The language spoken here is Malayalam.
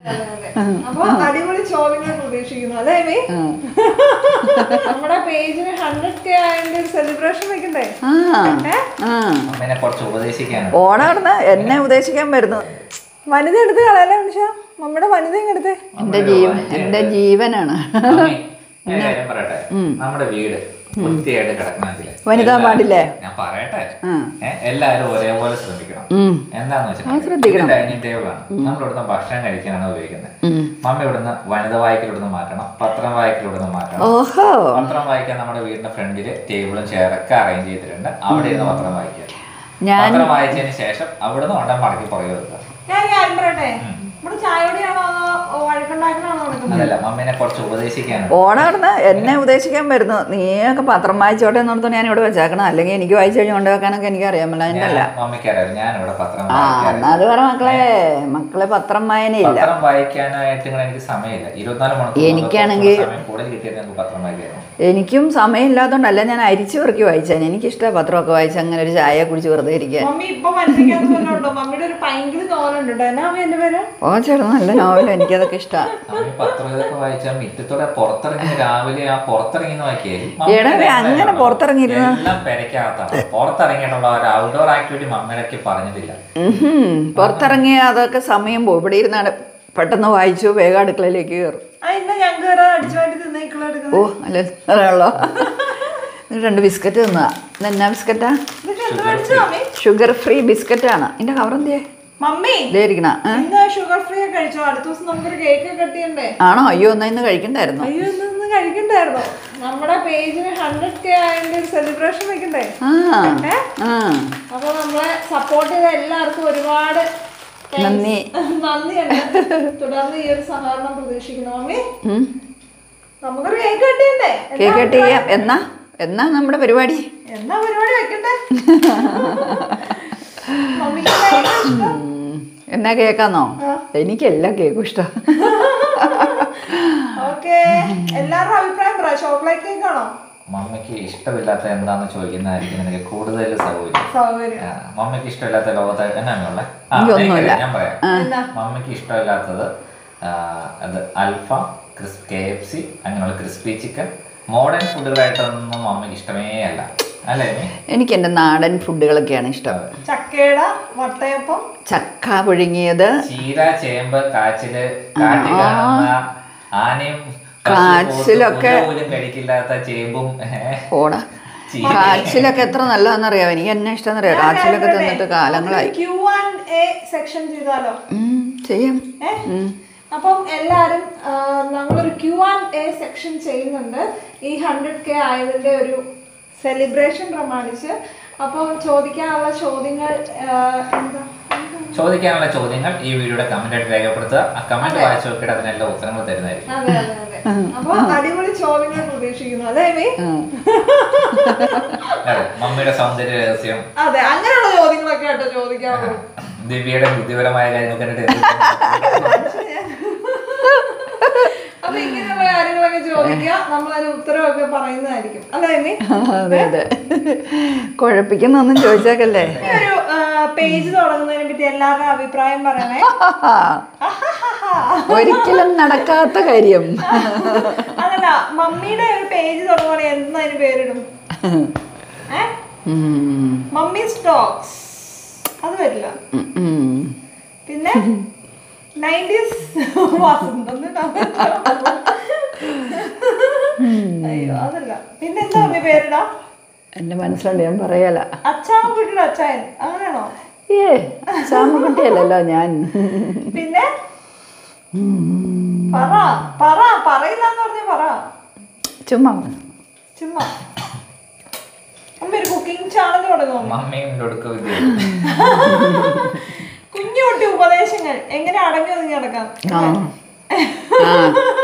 അപ്പൊ അടിപൊളി ചോദ്യങ്ങൾ പ്രതീക്ഷിക്കുന്നു അല്ലേ മീ നമ്മുടെ പേജിന് ഹൺഡ്രഡ് കെ ആയതിന്റെ ഒരു സെലിബ്രേഷൻ വെക്കണ്ടേ ആ ഏ? ആ അമ്മേനെ കുറച്ച് ഉപദേശിക്കാനുണ്ട് ഓണാടുന്ന് എന്നെ ഉപദേശിക്കാൻ വരുന്നു വനിത എടുത്ത് കളയല്ലേ മനുഷ്യ നമ്മുടെ വനിത ഇങ്ങ് എടുത്തേ എൻ്റെ ജീവൻ എൻ്റെ ജീവനാണ് അമ്മേ, ഞാൻ ഒരു കാര്യം പറയട്ടെ നമ്മുടെ വീട് വൃത്തിയായിട്ട് കിടക്കണമെങ്കിൽ വനിതാ പാടില്ലേ? ഞാൻ പറയട്ടെ ആ. ഏ, എല്ലാവരും ഒരേപോലെ ശ്രദ്ധിക്കണം ഉം. എന്താന്ന് വെച്ചാൽ ഡൈനിങ് ടേബിൾ ആണ് നമ്മൾ ഇവിടുന്ന് ഭക്ഷണം കഴിക്കാനാണ് ഉപയോഗിക്കുന്നത് മമ്മി ഇവിടുന്ന് വനിത വായിക്കൽ ഇവിടുന്ന് മാറ്റണം പത്രം വായിക്കൽ ഇവിടുന്ന് മാറ്റണം ഓഹോ പത്രം വായിക്കാൻ നമ്മുടെ വീടിന്റെ ഫ്രണ്ടില് ടേബിളും ചെയറൊക്കെ അറേഞ്ച് ചെയ്തിട്ടുണ്ട് അവിടെ ഇരുന്ന് പത്രം വായിക്കുക ഞാൻ പത്രം വായിച്ചതിന് ശേഷം അവിടുന്ന് ഉടൻ മടക്കി പുറകെ വെക്കുക ഞാൻ ഒരു കാര്യം പറയട്ടെ നമ്മുടെ ചായയോടെയാണോ അതോ വഴക്കുണ്ടാക്കലാണോ നടക്കുന്നത് അതല്ല മമ്മീനെ കുറച്ച് ഉപദേശിക്കാനുണ്ട് ഓണാടുന്ന് എന്നെ ഉപദേശിക്കാൻ വരുന്നു നീയൊക്കെ പത്രം വായിച്ചോട്ടെ എന്നോർത്ത് ഞാൻ ഇവിടെ വെച്ചേക്കണം അല്ലെങ്കിൽ എനിക്ക് വായിച്ചു കഴിഞ്ഞ് കൊണ്ടുവെക്കാനൊക്കെ എനിക്ക് അറിയാമല്ലോ അതിൻ്റെ അല്ല മമ്മിക്കറിയാം ഞാൻ ഇവിടെ പത്രം ആ വായിക്കാറില്ല. എന്നാ അത് പറ മക്കളെ മക്കളെ പത്രം വായനയില്ല പത്രം വായിക്കാനായിട്ട് ഇങ്ങനെ എനിക്ക് സമയമില്ല ഇരുപത്തിനാല് മണിക്കൂർ എനിക്കാണെങ്കിൽ- സമയം കൂടുതൽ കിട്ടിയത് ഞങ്ങൾക്ക് പത്രം വായിക്കായിരുന്നു എനിക്കും സമയമില്ലാത്തതുകൊണ്ടല്ല ഞാൻ അരിച്ചു പെറുക്കി വായിച്ചാൽ എനിക്കിഷ്ടമാണ് പത്രമൊക്കെ വായിച്ച് അങ്ങനെ ഒരു ചായ കുടിച്ച് വെറുതെ ഇരിക്കാൻ മമ്മി ഇപ്പൊ മനസ്സിലാക്കാത്ത വല്ലതുണ്ടോ മമ്മിയുടെ ഒരു പൈങ്കിളി നോവലുണ്ട് കേട്ടോ എന്നാ മമ്മി എന്റെ പേര് ഓ ചേട്ടാ നല്ല നോവൽ എനിക്കതൊക്കെ ഇഷ്ടമാണ് നമ്മൾ പത്രം ഇതൊക്കെ വായിച്ചാൽ മിറ്റത്തോടെ പുറത്തിറങ്ങി രാവിലെ ആ പുറത്തിറങ്ങി നോക്കിയാൽ എടാ, അങ്ങനെ പുറത്തിറങ്ങിയിരുന്ന- എല്ലാം പെരക്കകത്താണ് പുറത്തിറങ്ങിയിട്ടുള്ള ഒരു ഔട്ട്ഡോർ ആക്ടിവിറ്റി മമ്മിയിടയ്ക്ക് പറഞ്ഞിട്ടില്ല ഉഹും. പുറത്തിറങ്ങിയ അതൊക്കെ സമയം പോകും ഇവിടെ ഇരുന്നാണ് പെട്ടെന്ന് വായിച്ചു വേഗം അടുക്കളയിലേക്ക് കയറും ആ ഇന്ന ഞങ്ങൾക്ക് വേറെ അടിച്ചു മാറ്റി തിന്നേക്കുള്ള എടുക്കുന്നത് ഓ അല്ല അറിയാമല്ലോ രണ്ട് ബിസ്ക്കറ്റ് തിന്നാ ഇതെന്നാ ബിസ്ക്കറ്റാ ഇതൊക്കെ എന്ത് മേടിച്ചു മമ്മി ഷുഗർ ഫ്രീ ബിസ്ക്കറ്റാണ് എൻ്റെ കവർ എന്തിയേ മമ്മി ഇതേ ഇരിക്കണ ഏ? ഇന്ന് ഷുഗർ ഫ്രീ കഴിച്ചോ അടുത്ത ദിവസം നമുക്കൊരു കേക്ക് കട്ട് ചെയ്യണ്ടേ ആണോ അയ്യോ എന്നാ ഇന്ന് കഴിക്കണ്ടായിരുന്നു അയ്യോ ഇന്ന് കഴിക്കണ്ടായിരുന്നോ നമ്മുടെ പേജിന് ഹൺഡ്രഡ് കെ ആയതിന്റെ ഒരു സെലിബ്രേഷൻ വെക്കണ്ടേ ആ ഏ? ആ അപ്പൊ നമ്മളെ സപ്പോർട്ട് ചെയ്ത എല്ലാവർക്കും ഒരുപാട് thanks. നന്ദി. നന്ദിയുണ്ട് തുടർന്ന് ഈ ഒരു സഹകരണം പ്രതീക്ഷിക്കുന്നു മമ്മി ഉം. നമുക്കൊരു കേക്ക് കട്ട് ചെയ്യണ്ടേ കേക്ക് കട്ട് ചെയ്യാം എന്നാ എന്നാ നമ്മുടെ പരിപാടി എന്നാ പരിപാടി വെക്കട്ടെ മമ്മിക്ക് ഭയങ്കര ഇഷ്ടം. ഉം. എന്നാ കേക്കാന്നോ എനിക്ക് എല്ലാ കേക്കും ഇഷ്ടം ഓക്കേ എല്ലാവരുടെ അഭിപ്രായം പറ ചോക്ലേറ്റ് കേക്ക് ആണോ മമ്മിക്ക് ഇഷ്ടമില്ലാത്ത എന്താന്ന് ചോദിക്കുന്നതായിരിക്കും എനിക്ക് കൂടുതൽ സൗകര്യം സൗകര്യം ആ, മമ്മിക്ക് ഇഷ്ടമില്ലാത്ത ലോകത്ത് എന്നാണുള്ള എനിക്കൊന്നുമില്ല. ഞാൻ പറയാം എന്നാ മമ്മിക്ക് ഇഷ്ടമില്ലാത്തത് ആ, അത് അൽഫാം ക്രിസ് കെ എഫ് സി അങ്ങനെയുള്ള ക്രിസ്പി ചിക്കൻ മോഡേൺ ഫുഡുകളായിട്ടൊന്നും മമ്മിക്ക് ഇഷ്ടമേ അല്ല അല്ലേ അമ്മി? എനിക്ക് എൻ്റെ നാടൻ ഫുഡുകളൊക്കെയാണ് ഇഷ്ടം ചക്കയുടെ വട്ടയപ്പം ചക്ക പുഴുങ്ങിയത് ചീര ചേമ്പ് കാച്ചില് കാട്ടിൽ കാണുന്ന ആനയും കാച്ചിലൊക്കെ- പശു, പോലും കഴിക്കില്ലാത്ത ചേമ്പും ഏ, ഓടാ ചീര. കാച്ചിലൊക്കെ എത്ര നല്ലതാണെന്നറിയാം എനിക്ക് എന്നെ ഇഷ്ടം അറിയാം കാച്ചിലൊക്കെ തിന്നിട്ട് കാലങ്ങളായി ക്യൂ ആൻഡ് എ സെക്ഷൻ ചെയ്താലോ ഉം, ചെയ്യാം ഏ? അപ്പം എല്ലാരും ആ, നമ്മളൊരു ക്യൂ ആൻഡ് എ സെക്ഷൻ ചെയ്യുന്നുണ്ട് ഈ ഹൺഡ്രഡ് കെ ആയതിന്റെ ഒരു സെലിബ്രേഷൻ പ്രമാണിച്ച് അപ്പം ചോദിക്കാനുള്ള ചോദ്യങ്ങൾ ആ, എന്താ ചോദിക്കാനുള്ള ചോദ്യങ്ങൾ ഈ വീഡിയോയുടെ കമന്റ് ആയിട്ട് രേഖപ്പെടുത്തുക ആ കമന്റ് വായിച്ചു നോക്കിയിട്ട് അതിനെല്ലാം ഉത്തരങ്ങൾ തരുന്നതായിരിക്കും അതെ അതെ അതെ അപ്പൊ അടിപൊളി ചോദ്യങ്ങൾ പ്രതീക്ഷിക്കുന്നു അല്ലേ മീ അതെ മമ്മിയുടെ സൗന്ദര്യ രഹസ്യം അതെ അങ്ങനെയുള്ള ചോദ്യങ്ങളൊക്കെ കേട്ടോ ചോദിക്കാറുള്ളൂ ദിവ്യയുടെ ബുദ്ധിപരമായ കാര്യങ്ങൾ കണ്ടിട്ട് അപ്പൊ ഇങ്ങനെയുള്ള കാര്യങ്ങളൊക്കെ ചോദിക്കുക നമ്മൾ അതിന് ഉത്തരവൊക്കെ പറയുന്നതായിരിക്കും അല്ലേ മീ അതെ അതെ കുഴപ്പിക്കുന്നൊന്നും ചോദിച്ചേക്കല്ലേ ഈ ഒരു പേജ് തുടങ്ങുന്നതിനെ പറ്റി എല്ലാവരുടെയും അഭിപ്രായം പറയണേ ഒരിക്കലും നടക്കാത്ത കാര്യം അതല്ല മമ്മിയുടെ ഒരു പേജ് തുടങ്ങുവാണെങ്കിൽ എന്നതിന് പേരിടും ഏ ഉം, മമ്മി സ്റ്റോക്സ് അത് വരില്ല ഉം, ഉം. പിന്നെ നയൻറ്റീസ് വസന്തം അയ്യോ അതല്ല പിന്നെ എന്താ മമ്മി പേരിടാ എൻ്റെ മനസ്സിലുണ്ട് ഞാൻ പറയല അച്ചാമ്മ കുട്ടിയുടെ അച്ചായൻ അങ്ങനെയാണോ ഏ സാമക്കുട്ടിയല്ലല്ലോ ഞാൻ പിന്നെ പറ പറ പറയില്ല എന്ന് പറഞ്ഞ പറ ചുമ്മാ ചുമ്മാ അമ്മ ഒരു കുക്കിംഗ് ചാനൽ തുടങ്ങും മമ്മിയും ഒടുക്ക വിദ്യ കുഞ്ഞു കുട്ടി ഉപദേശങ്ങൾ എങ്ങനെ അടങ്ങി ഒതുങ്ങി നടക്കാം ആ ആ